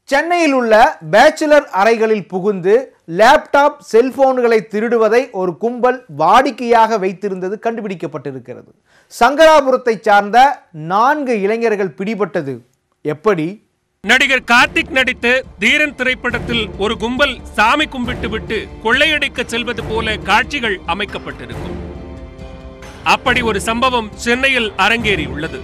சென்னையில் உள்ள பேச்சுலர் அறைகளில் புகுந்து லேப்டாப் செல்போன்களை திருடுவதை ஒரு கும்பல் வாடிக்கையாக வைத்திருந்தது கண்டுபிடிக்கப்பட்டிருக்கிறது சங்கராபுரத்தைச் சார்ந்த நான்கு இளைஞர்கள் பிடிபட்டது எப்படி நடிகர் கார்த்திக் நடித்த தீரன் திரைப்படத்தில் ஒரு கும்பல் சாமி கும்பிட்டு விட்டு கொள்ளையடிக்க செல்வது போல காட்சிகள் அமைக்கப்பட்டிருக்கும் அப்படி ஒரு சம்பவம் சென்னையில் அரங்கேறியுள்ளது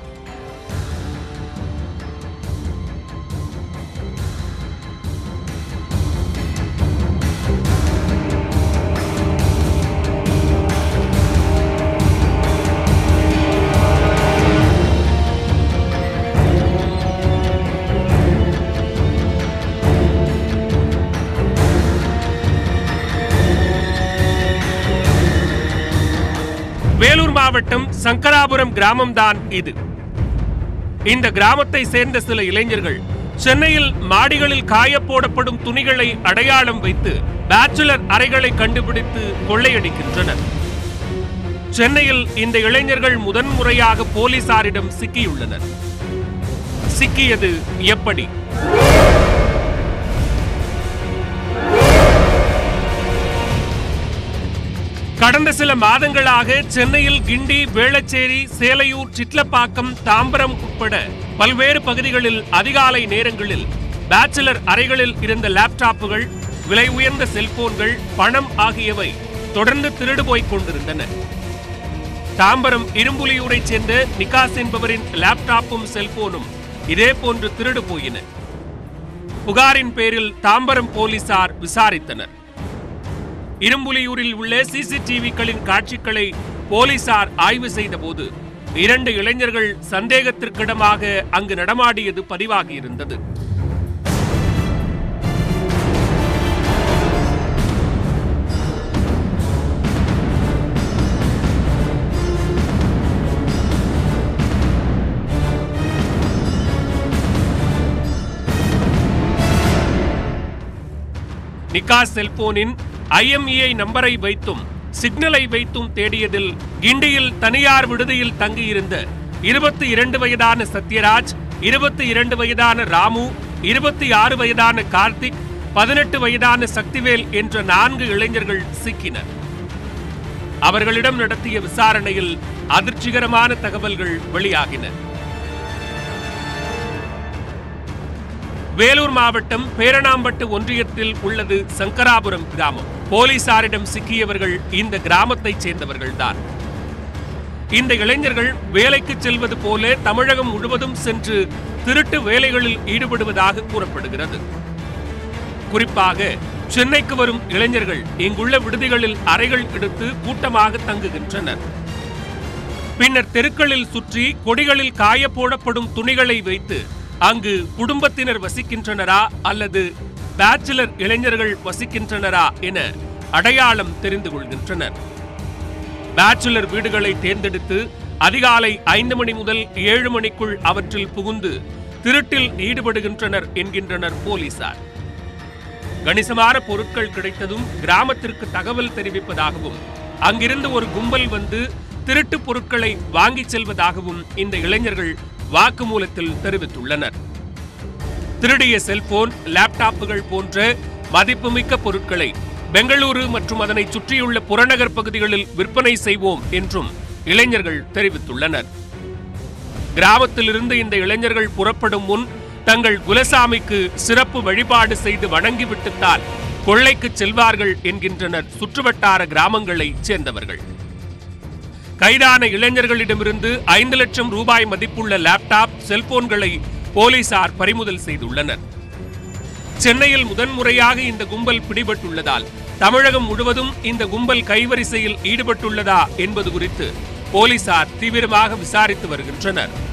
வேலூர் மாவட்டம் சங்கராபுரம் கிராமம்தான் இது இந்த கிராமத்தை சேர்ந்த சில இளைஞர்கள் சென்னையில் மாடிகளில் காயப்போடப்படும் துணிகளை அடையாளம் வைத்து பேச்சுலர் அறைகளை கண்டுபிடித்து கொள்ளையடிக்கின்றனர் சென்னையில் இந்த இளைஞர்கள் முதன்முறையாக போலீசாரிடம் சிக்கியுள்ளனர் சிக்கியது எப்படி கடந்த சில மாதங்களாக சென்னையில் கிண்டி வேளச்சேரி சேலையூர் சிட்லப்பாக்கம் தாம்பரம் உட்பட பல்வேறு பகுதிகளில் அதிகாலை நேரங்களில் பேச்சுலர் அறைகளில் இருந்த லேப்டாப்புகள் விலை உயர்ந்த செல்போன்கள் பணம் ஆகியவை தொடர்ந்து திருடு போய்க் கொண்டிருந்தன தாம்பரம் இரும்புலியூரைச் சேர்ந்த நிகாஸ் என்பவரின் லேப்டாப்பும் செல்போனும் இதேபோன்று திருடு போயின புகாரின் பேரில் தாம்பரம் போலீசார் விசாரித்தனர் இரும்புலியூரில் உள்ள சிசிடிவிக்களின் காட்சிகளை போலீசார் ஆய்வு செய்தபோது இரண்டு இளைஞர்கள் சந்தேகத்திற்கிடமாக அங்கு நடமாடியது பதிவாகியிருந்தது நிகாஸ் செல்போனின் ஐஎம்இஐ நம்பரை வைத்தும் சிக்னலை வைத்தும் தேடியதில் கிண்டியில் தனியார் விடுதியில் தங்கியிருந்த இருபத்தி இரண்டு வயதான சத்யராஜ் இருபத்தி இரண்டு வயதான ராமு இருபத்தி ஆறு வயதான கார்த்திக் பதினெட்டு வயதான சக்திவேல் என்ற நான்கு இளைஞர்கள் சிக்கினர் அவர்களிடம் நடத்திய விசாரணையில் அதிர்ச்சிகரமான தகவல்கள் வெளியாகின வேலூர் மாவட்டம் பேரணாம்பட்டு ஒன்றியத்தில் உள்ளது சங்கராபுரம் கிராமம் போலீசாரிடம் சிக்கியவர்கள் இந்த கிராமத்தைச் சேர்ந்தவர்கள்தான் இந்த இளைஞர்கள் வேலைக்கு செல்வது போல தமிழகம் முழுவதும் சென்று திருட்டு வேலைகளில் ஈடுபடுவதாக கூறப்படுகிறது குறிப்பாக சென்னைக்கு வரும் இளைஞர்கள் இங்குள்ள விடுதிகளில் அறைகள் எடுத்து கூட்டமாக தங்குகின்றனர் பின்னர் தெருக்களில் சுற்றி கொடிகளில் காய போடப்படும் துணிகளை வைத்து அங்கு குடும்பத்தினர் வசிக்கின்றனரா அல்லது பேச்சுலர் இளைஞர்கள் வசிக்கின்றனரா என அடையாளம் தெரிந்து கொள்கின்றனர் பேச்சுலர் வீடுகளை தேர்ந்தெடுத்து அதிகாலை ஐந்து மணி முதல் ஏழு மணிக்குள் அவற்றில் புகுந்து திருட்டில் ஈடுபடுகின்றனர் என்கின்றனர் போலீசார் கணிசமான பொருட்கள் கிடைத்ததும் கிராமத்திற்கு தகவல் தெரிவிப்பதாகவும் அங்கிருந்து ஒரு கும்பல் வந்து திருட்டு பொருட்களை வாங்கிச் செல்வதாகவும் இந்த இளைஞர்கள் வாக்குமூலத்தில் தெரிவித்துள்ளனர் திருடிய செல்போன் லேப்டாப்புகள் போன்ற மதிப்புமிக்க பொருட்களை பெங்களூரு மற்றும் அதனை சுற்றியுள்ள புறநகர் பகுதிகளில் விற்பனை செய்வோம் என்றும் இளைஞர்கள் தெரிவித்துள்ளனர் கிராமத்திலிருந்து இந்த இளைஞர்கள் புறப்படும் முன் தங்கள் குலசாமிக்கு சிறப்பு வழிபாடு செய்து வணங்கிவிட்டுத்தான் கொள்ளைக்கு செல்வார்கள் என்கின்றனர் சுற்றுவட்டார கிராமங்களைச் சேர்ந்தவர்கள் கைதான இளைஞர்களிடமிருந்து ஐந்து லட்சம் ரூபாய் மதிப்புள்ள லேப்டாப் செல்போன்களை போலீசார் பறிமுதல் செய்துள்ளனர் சென்னையில் முதன்முறையாக இந்த கும்பல் பிடிபட்டுள்ளதால் தமிழகம் முழுவதும் இந்த கும்பல் கைவரிசையில் ஈடுபட்டுள்ளதா என்பது குறித்து போலீசார் தீவிரமாக விசாரித்து வருகின்றனர்